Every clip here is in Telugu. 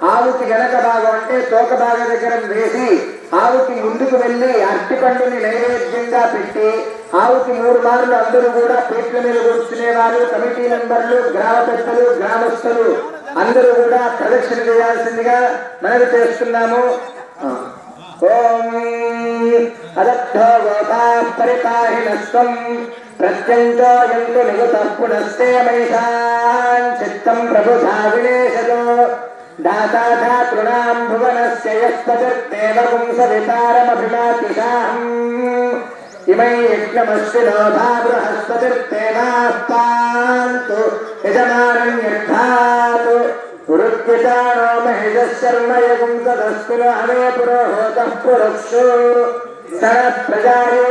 ఆవుకి వెనక భాగం అంటే తోక భాగం దగ్గర వేసి ఆవుకి ముందుకు వెళ్ళి అరటిపండుని నైవేద్యంగా పెట్టి ఆవుకి మూడు మార్లు అందరూ కూడా పీట్ల మీద కూర్చునేవారు కమిటీ మెంబర్లు గ్రామ పెద్దలు గ్రామస్తులు అందరూ కూడా ప్రదక్షిణ చేయాల్సిందిగా మనవి చేస్తున్నాము ఓం అదర్థో గోపా పరిపాహినస్వం ప్రత్యంతో ఎందు నిగుత పునస్తే మహిషాన్ చిత్తం ప్రభుధా వినేశదో దాతా ధాతృణాం భువనస్య యస్పతిర్దేవ పుంసవితారమభిమాతిషాహం ఇమై యజ్ఞమశ్వినో భా బృహస్పతిర్దేవాః పాन्तు యజమానం యద్ధాతు పురుద్వితానో మహిషశర్మ యగుం తదస్మిన హమే పురోహోతః పురుక్షు సర ప్రజాయే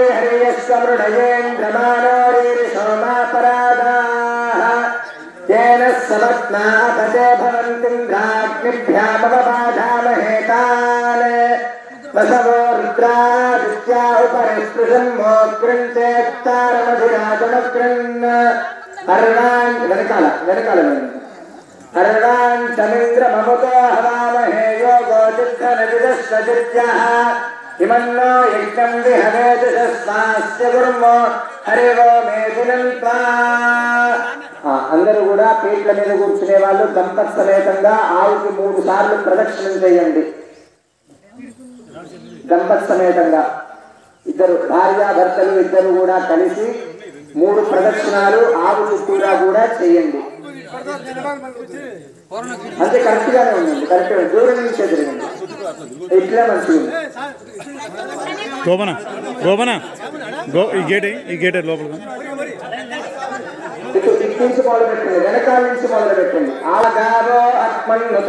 హరియస్వమృఢయేంద్రమానోరీరిషోమాపరాధాः येन समत्नापते भवन्तिन्द्राग्निभ्यामवबाधामहे वसवो रुद्रादित्या उपरिस्पृशन् मोकृञ्चेत्तारमधिराजमकृन् अरुणान् వెనకాల వెనకాల అరుణాన్ చమింద్రమముతో హవామహే యోగో చిత్తనజిదస్వజిత్యః ఇమన్నో యజ్ఞం విహవేదస్వాస్య గుర్మో హరివో మేదినంత్వా అందరూ కూడా పీట్ల మీద కూర్చునే వాళ్ళు దంపత్ సమేతంగా ఆవుకి మూడు సార్లు ప్రదక్షిణం చేయండి దంపత్ సమేతంగా ఇద్దరు భార్యాభర్తలు ఇద్దరు కూడా కలిసి మూడు ప్రదక్షిణాలు ఆవు చుట్టూరా కూడా చేయండి అంతే కరెక్ట్ గానే ఉందండి కరెక్ట్ దూరం నుంచి ఎదురండి ఇట్లా మంచిగా ఉంది గోపన గోపన గో ఈ గేట్ ఎయ్, ఈ గేట్ ఎయ్ లోపల ఇటు ఇటు నుంచి మొదలు పెట్టండి వెనకాల నుంచి మొదలు పెట్టండి ఆగావో ఆత్మన్నుత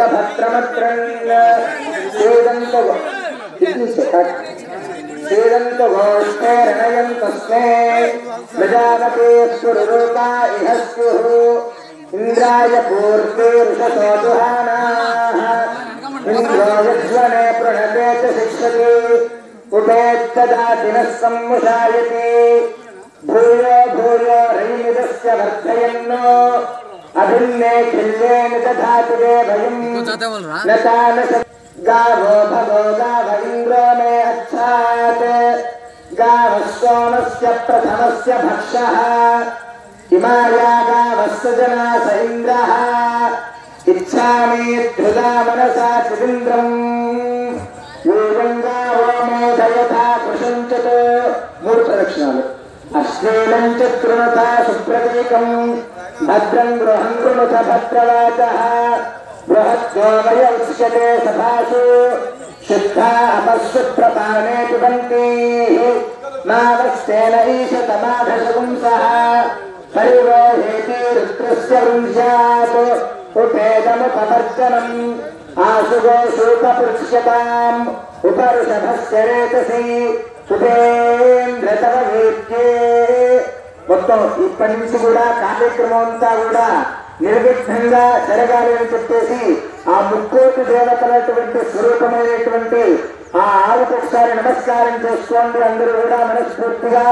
భద్రమత్రంతో ఇటు నుంచి కట్. సేదంతో గోష్ఠే రణయంతస్మే ప్రజాపతే స్వరూపా ఇహ స్యుః ఇంద్రాయ పూర్తే ఋషసోదుహానాః ఇంద్రో యజ్వనే ప్రణతే చ శిక్షతి ఉపేత్తదాతినः సమ్ముషాయతి భూయో భూయో రయిమిదస్య వర్ధయన్నో అభిన్నే ఖిల్లేన దధాతు దే భయం నతాన గావో భగో గావ ఇంద్రో మే అచ్చాత్ గావ సోమస్య ప్రథమస్య భక్షః ఇమాయా గావస్య జనా స ఇంద్రః ఇచ్ఛామి ధృదా మనసా చిదింద్రం యోగం గావో మోదయథా కృషంచత్ మూడు ప్రదక్షిణాలు అశ్లీలం చృణత సుప్రతీకం భద్రం గృహం కృణుత భద్రవాచ బృహద్గోమయ ఉచ్యతే సభాసు శుద్ధా అపస్సు ప్రపానే పిబంతి నావస్తేన ఈశతమాధశగుంసః పరివోహేతి రుద్రస్య వృంశాత్ ఉపేదముపవర్జనం ఆశుగో శూకపృక్ష్యతాం ఉపరుషభస్య రేతసి ఉపేంద్రతవ వేద్యే మొత్తం ఇప్పటి నుంచి కూడా కార్యక్రమం అంతా కూడా నిర్విఘ్నంగా జరగాలి అని చెప్పేసి ఆ ముక్కోటి దేవతలటువంటి స్వరూపమైనటువంటి ఆ ఆవుకు ఒకసారి నమస్కారం చేసుకోండి అందరూ కూడా మనస్ఫూర్తిగా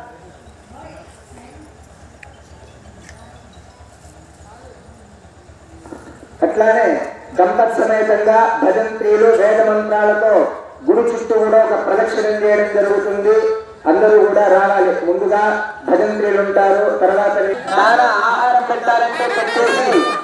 అట్లానే దంపత్ సమేతంగా భజంత్రీలు వేద మంత్రాలతో గుడి చుట్టూ కూడా ఒక ప్రదక్షిణం చేయడం జరుగుతుంది అందరూ కూడా రావాలి ముందుగా భజంత్రీలు ఉంటారు తర్వాత చాలా ఆహారం పెట్టాలంటే పెట్టేసి